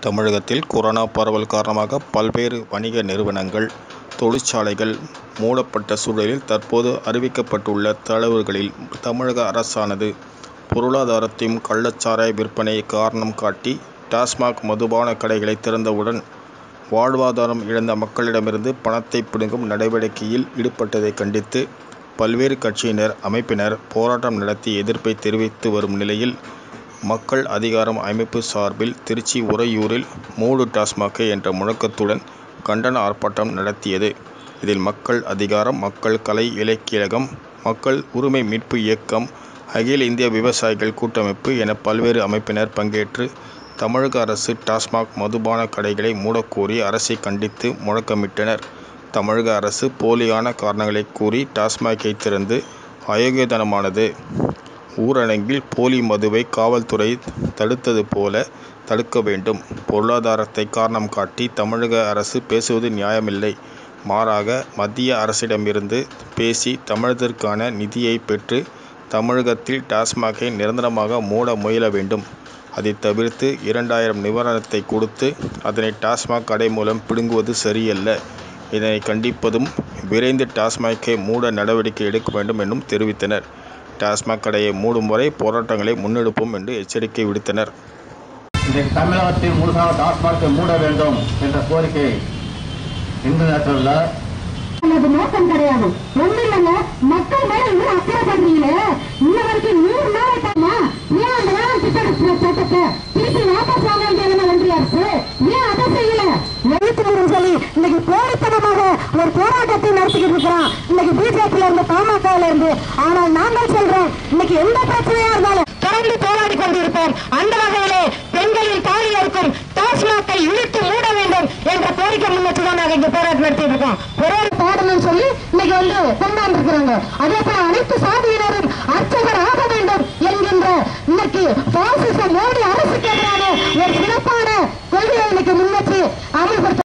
தமிழகத்தில் கொரோனா பரவல் காரணமாக பல்வேறு வணிக நிறுவனங்கள் தொழிற்சாலைகள் மூடப்பட்ட சூழலில் தற்போது அறிவிக்கப்பட்டுள்ள தளர்வுகளில் தமிழக அரசானது பொருளாதாரத்தையும் கள்ளச்சாராய விற்பனையை காரணம் காட்டி டாஸ்மாக் மதுபான கடைகளை திறந்தவுடன் வாழ்வாதாரம் இழந்த மக்களிடமிருந்து பணத்தை பிடுங்கும் நடவடிக்கையில் ஈடுபட்டதை கண்டித்து பல்வேறு கட்சியினர் அமைப்பினர் போராட்டம் நடத்தி எதிர்ப்பை தெரிவித்து வரும் நிலையில் மக்கள் அதிகாரம் அமைப்பு சார்பில் திருச்சி உறையூரில் மூடு டாஸ்மாகை என்ற முழக்கத்துடன் கண்டன ஆர்ப்பாட்டம் நடத்தியது இதில் மக்கள் அதிகாரம் மக்கள் கலை இலக்கியகம் மக்கள் உரிமை மீட்பு இயக்கம் அகில இந்திய விவசாயிகள் கூட்டமைப்பு என பல்வேறு அமைப்பினர் பங்கேற்று தமிழக அரசு டாஸ்மாக் மதுபான கடைகளை மூடக்கோரி அரசை கண்டித்து முழக்கமிட்டனர் தமிழக அரசு போலியான காரணங்களை கூறி டாஸ்மாகை திறந்து அயோக்கியத்தனமானது ஊரடங்கில் போலி மதுவை காவல்துறை தடுத்தது போல தடுக்க வேண்டும் பொருளாதாரத்தை காரணம் காட்டி தமிழக அரசு பேசுவது நியாயமில்லை மாறாக மத்திய அரசிடமிருந்து பேசி தமிழகத்திற்கான நிதியை பெற்று தமிழகத்தில் டாஸ்மாகை நிரந்தரமாக மூட முயல வேண்டும் அதை தவிர்த்து இரண்டாயிரம் நிவாரணத்தை கொடுத்து அதனை டாஸ்மாக் கடை மூலம் பிடுங்குவது சரியல்ல இதனை கண்டிப்பதும் விரைந்து டாஸ்மாகை மூட நடவடிக்கை எடுக்க வேண்டும் என்றும் தெரிவித்தனர் டாஸ்மாக் கடையை மூடும் வரை போராட்டங்களை முன்னெடுப்போம் என்று எச்சரிக்கை விடுத்தனர் இன்றைக்கு தமிழகத்தில் முழுசாக டாஸ்மாகை மூட வேண்டும் என்ற கோரிக்கை இன்று நேற்றுள்ள அது நோக்கம் கிடையாது ஒண்ணு இல்லைங்க மக்கள் மேல இன்னும் அக்கறை பண்றீங்களே இன்ன வரைக்கும் நூறு நாள் ஆயிட்டாமா ஏன் அந்த வேளாண் திட்ட சட்டத்தை திருப்பி வாபஸ் வாங்க வேண்டியது ஒன்றிய அரசு ஏன் அதை செய்யல எழுத்து சொல்லி இன்னைக்கு கோடித்தனமாக ஒரு போராட்டத்தை நடத்திக்கிட்டு இருக்கிறோம் இன்னைக்கு பிஜேபியில இருந்து பாமகல இருந்து ஆனால் நாங்கள் சொல்றோம் இன்னைக்கு எந்த பிரச்சனையா இருந்தாலும் தொடர்ந்து போராடி கொண்டிருப்போம் அந்த வகையிலே பெண்களின் தாலி இருக்கும் டாஸ்மாகை இழுத்து மூட வேண்டும் என்ற கோரிக்கை முன்னெச்சு தான் நாங்க இங்க போராட்டம் நடத்திட்டு இருக்கோம் ஒரே பாடணும்னு சொல்லி இன்னைக்கு வந்து கொண்டாந்து இருக்கிறாங்க அதே போல அனைத்து சாதியினரும் அர்ச்சகர் ஆக வேண்டும் என்கின்ற இன்னைக்கு பாசிச மோடி அரசுக்கு எதிரான ஒரு சிறப்பான கொள்கையை இன்னைக்கு முன்னெச்சு அமல்படுத்த